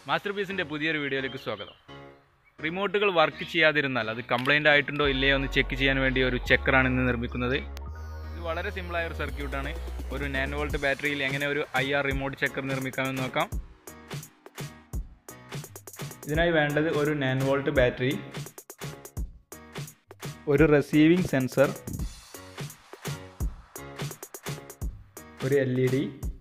master പീസിൻ്റെ പുതിയൊരു വീഡിയോയിലേക്ക് സ്വാഗതം റിമോട്ടുകൾ വർക്ക് ചെയ്യാതിരുന്നാൽ അത് കംപ്ലൈൻ്റ് ആയിട്ടുണ്ടോ ഇല്ലയോ എന്ന് ചെക്ക് ചെയ്യാൻ വേണ്ടി ഒരു ചെക്കറാണ് ഇന്ന് നിർമ്മിക്കുന്നത് ഇത് വളരെ സിമ്പിളായ ഒരു സർക്യൂട്ടാണ് ഒരു നയൻ വോൾട്ട് ബാറ്ററിയിൽ എങ്ങനെ ഒരു ഐ ആർ റിമോട്ട് ചെക്കർ നിർമ്മിക്കാമെന്ന് നോക്കാം ഇതിനായി വേണ്ടത് ഒരു നയൻ വോൾട്ട് ബാറ്ററി ഒരു റിസീവിംഗ് സെൻസർ ഒരു എൽ ഇ ഡി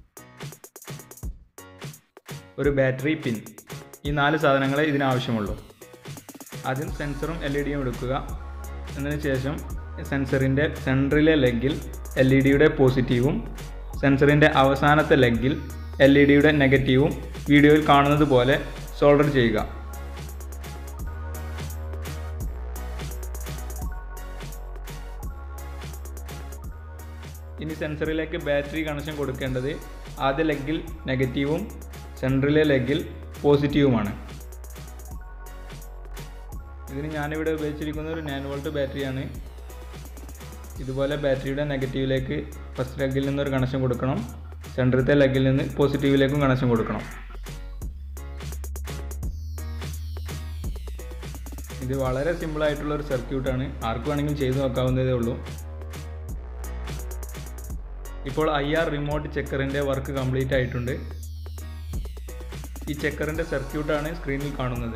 ഒരു ബാറ്ററി പിൻ ഈ നാല് സാധനങ്ങളെ ഇതിനാവശ്യമുള്ളൂ ആദ്യം സെൻസറും എൽ ഇ ഡിയും എടുക്കുക എന്നതിന് ശേഷം സെൻസറിൻ്റെ സെൻറ്ററിലെ ലെഗിൽ എൽ ഇ ഡിയുടെ പോസിറ്റീവും സെൻസറിൻ്റെ അവസാനത്തെ ലെഗിൽ എൽ ഇ ഡിയുടെ നെഗറ്റീവും വീഡിയോയിൽ കാണുന്നത് പോലെ സോൾഡർ ചെയ്യുക ഇനി സെൻസറിലേക്ക് ബാറ്ററി കണക്ഷൻ കൊടുക്കേണ്ടത് ആദ്യ ലെഗിൽ നെഗറ്റീവും സെൻട്രലിലെ ലെഗിൽ പോസിറ്റീവുമാണ് ഇതിന് ഞാനിവിടെ ഉപയോഗിച്ചിരിക്കുന്ന ഒരു നയൻ വോൾട്ട് ബാറ്ററിയാണ് ഇതുപോലെ ബാറ്ററിയുടെ നെഗറ്റീവിലേക്ക് ഫസ്റ്റ് ലെഗിൽ നിന്നൊരു കണക്ഷൻ കൊടുക്കണം സെൻട്രത്തെ ലെഗിൽ നിന്ന് പോസിറ്റീവിലേക്കും കണക്ഷൻ കൊടുക്കണം ഇത് വളരെ സിമ്പിളായിട്ടുള്ള ഒരു സർക്യൂട്ടാണ് ആർക്ക് വേണമെങ്കിലും ചെയ്തു നോക്കാവുന്നതേ ഉള്ളൂ ഇപ്പോൾ ഐ ആർ റിമോട്ട് ചെക്കറിൻ്റെ വർക്ക് കംപ്ലീറ്റ് ആയിട്ടുണ്ട് ഈ ചെക്കറിൻ്റെ സർക്യൂട്ടാണ് സ്ക്രീനിൽ കാണുന്നത്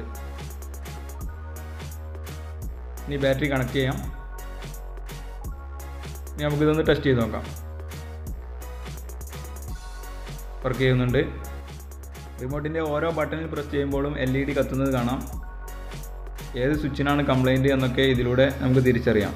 ഇനി ബാറ്ററി കണക്ട് ചെയ്യാം ഇനി നമുക്കിതൊന്ന് ടെസ്റ്റ് ചെയ്ത് നോക്കാം വർക്ക് ചെയ്യുന്നുണ്ട് റിമോട്ടിൻ്റെ ഓരോ ബട്ടണിൽ പ്രസ് ചെയ്യുമ്പോഴും എൽ ഇ ഡി കത്തുന്നത് കാണാം ഏത് സ്വിച്ചിനാണ് കംപ്ലൈൻറ്റ് എന്നൊക്കെ ഇതിലൂടെ നമുക്ക് തിരിച്ചറിയാം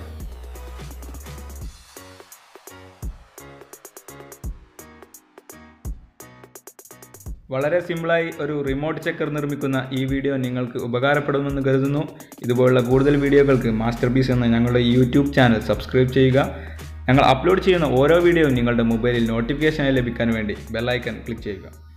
വളരെ സിമ്പിളായി ഒരു റിമോട്ട് ചെക്കർ നിർമ്മിക്കുന്ന ഈ വീഡിയോ നിങ്ങൾക്ക് ഉപകാരപ്പെടുമെന്ന് കരുതുന്നു ഇതുപോലുള്ള കൂടുതൽ വീഡിയോകൾക്ക് മാസ്റ്റർ പീസ് എന്ന ഞങ്ങളുടെ യൂട്യൂബ് ചാനൽ സബ്സ്ക്രൈബ് ചെയ്യുക ഞങ്ങൾ അപ്ലോഡ് ചെയ്യുന്ന ഓരോ വീഡിയോയും നിങ്ങളുടെ മൊബൈലിൽ നോട്ടിഫിക്കേഷനായി ലഭിക്കാൻ വേണ്ടി ബെല്ലൈക്കൺ ക്ലിക്ക് ചെയ്യുക